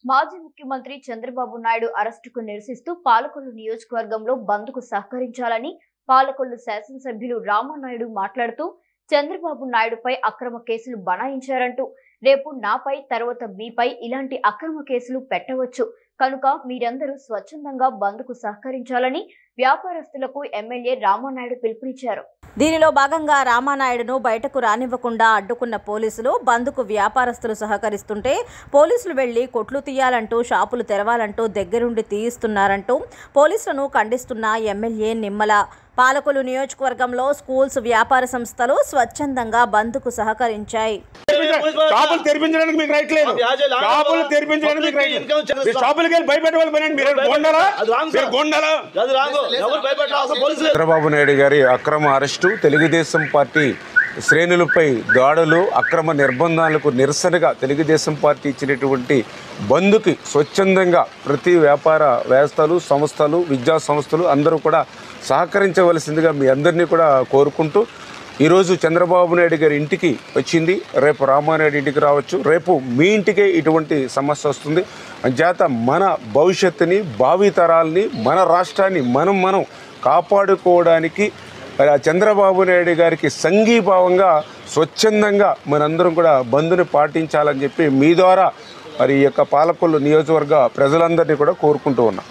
మాజీ ముఖ్యమంత్రి చంద్రబాబు నాయుడు అరెస్టుకు నిరసిస్తూ పాలకొల్లు నియోజకవర్గంలో బంద్కు సహకరించాలని పాలకొల్లు శాసనసభ్యులు రామానాయుడు మాట్లాడుతూ చంద్రబాబు నాయుడుపై అక్రమ కేసులు బనాయించారంటూ రేపు నాపై తర్వాత మీపై ఇలాంటి అక్రమ కేసులు పెట్టవచ్చు కనుక మీరందరూ స్వచ్ఛందంగా బంద్కు సహకరించాలని వ్యాపారస్తులకు ఎమ్మెల్యే రామానాయుడు పిలుపునిచ్చారు దీనిలో భాగంగా రామానాయుడును బయటకు రానివ్వకుండా అడ్డుకున్న పోలీసులు బంద్కు వ్యాపారస్తులు సహకరిస్తుంటే పోలీసులు వెళ్లి కొట్లు తీయాలంటూ షాపులు తెరవాలంటూ దగ్గరుండి తీయిస్తున్నారంటూ పోలీసులను ఖండిస్తున్న ఎమ్మెల్యే నిమ్మల పాలకొలు నియోజకవర్గంలో స్కూల్స్ వ్యాపార సంస్థలు స్వచ్ఛందంగా బంద్కు సహకరించాయి షాపులు తెరిపించడానికి మీకు రైట్ లేదు షాపులు తెరిపించడానికి మీకు రైట్ లేదు మీరు షాపులకి వెళ్ళి భయపెట్టే వాళ్ళు పని మీరు గొండలా మీరు గొండలా అది రాంగు ఎవరు భయపెట్టాలి అసలు పోలీసులు చంద్రబాబు నాయుడు గారి అక్రమ అరెస్టు తెలుగుదేశం పార్టీ శ్రేణులపై దాడులు అక్రమ నిర్బంధాలకు నిరసనగా తెలుగుదేశం పార్టీ ఇచ్చినటువంటి బంధుకి స్వచ్ఛందంగా ప్రతి వ్యాపార వ్యవస్థలు సంస్థలు విద్యా సంస్థలు అందరూ కూడా సహకరించవలసిందిగా మీ అందరినీ కూడా కోరుకుంటూ ఈరోజు చంద్రబాబు నాయుడు గారి ఇంటికి వచ్చింది రేపు రామానాయుడు ఇంటికి రావచ్చు రేపు మీ ఇంటికే ఇటువంటి సమస్య వస్తుంది అంచేత మన భవిష్యత్తుని భావితరాల్ని మన రాష్ట్రాన్ని మనం మనం కాపాడుకోవడానికి మరి ఆ చంద్రబాబు నాయుడు గారికి సంఘీభావంగా స్వచ్ఛందంగా మనందరం కూడా బంధుని పాటించాలని చెప్పి మీ ద్వారా మరి ఈ యొక్క పాలకొల్లు నియోజకవర్గ ప్రజలందరినీ కూడా కోరుకుంటూ ఉన్నాం